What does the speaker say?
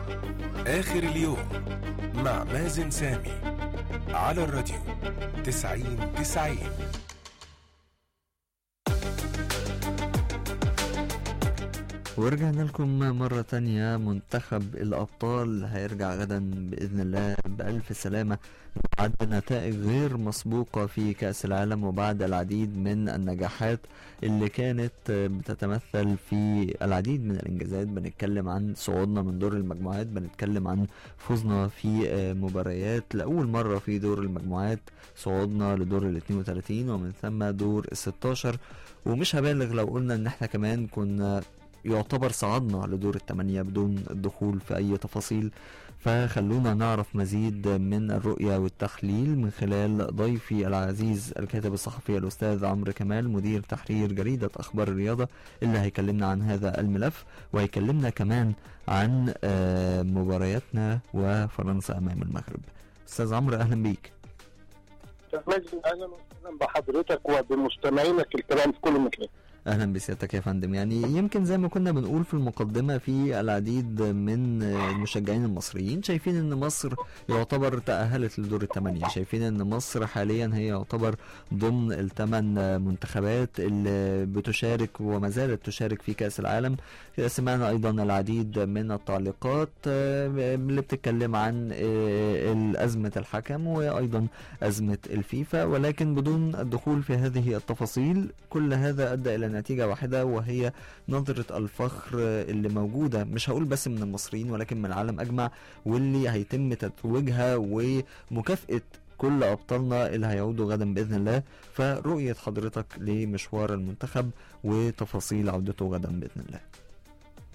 آخر اليوم مع مازن سامي على الراديو تسعين تسعين ورجعنا لكم مرة تانية منتخب الأبطال هيرجع غدا بإذن الله بألف سلامة بعد نتائج غير مسبوقة في كأس العالم وبعد العديد من النجاحات اللي كانت بتتمثل في العديد من الإنجازات بنتكلم عن صعودنا من دور المجموعات بنتكلم عن فوزنا في مباريات لأول مرة في دور المجموعات صعودنا لدور ال 32 ومن ثم دور ال 16 ومش هبالغ لو قلنا ان احنا كمان كنا يعتبر صعدنا لدور الثمانية بدون الدخول في أي تفاصيل فخلونا نعرف مزيد من الرؤية والتحليل من خلال ضيفي العزيز الكاتب الصحفي الأستاذ عمرو كمال مدير تحرير جريدة أخبار الرياضة اللي هيكلمنا عن هذا الملف وهيكلمنا كمان عن آه، مبارياتنا وفرنسا أمام المغرب أستاذ عمرو أهلا بيك استاذ مجدي اهلا وسهلا بحضرتك وبمستمعينك الكرام في كل مكان اهلا بسيادتك يا فندم يعني يمكن زي ما كنا بنقول في المقدمه في العديد من المشجعين المصريين شايفين ان مصر يعتبر تاهلت لدور الثمانيه شايفين ان مصر حاليا هي يعتبر ضمن الثمان منتخبات اللي بتشارك وما زالت تشارك في كاس العالم سمعنا ايضا العديد من التعليقات آه، اللي بتتكلم عن آه، ازمه الحكم وايضا ازمه الفيفا ولكن بدون الدخول في هذه التفاصيل كل هذا ادى الى نتيجه واحده وهي نظره الفخر اللي موجوده مش هقول بس من المصريين ولكن من العالم اجمع واللي هيتم تتويجها ومكافاه كل ابطالنا اللي هيعودوا غدا باذن الله فرؤيه حضرتك لمشوار المنتخب وتفاصيل عودته غدا باذن الله